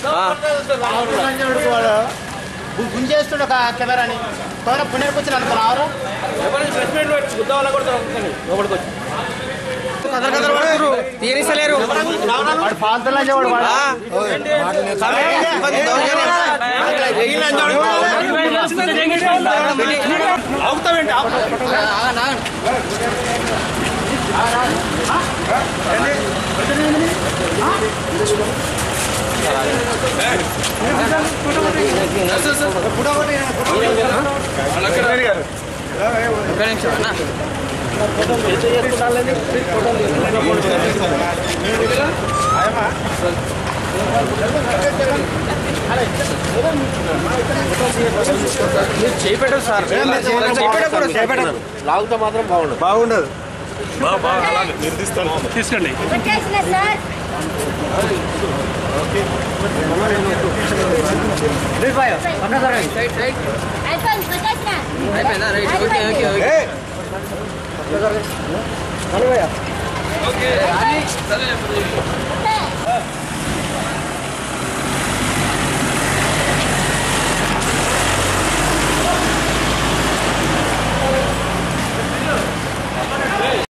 గుంజేస్తుండ కెమెరాని తోర పుణ్యానికి వచ్చి అనుకో రావరా తీరిసలేరు వాడు ఫాల్తులు అంచేవాడు వాడు ఒక్క నిమిషం అన్న చేపెట్టదు సార్ చేపెట్టకూడదు చేపెట్టదు లాగుతో మాత్రం బాగుండదు బాగుండదు తీసుకోండి వచ్చేసిన సార్ రైట్ రైట్ అయిపోయింది వచ్చేసిన అయిపోయిందా right okay okay okay okay అది సరే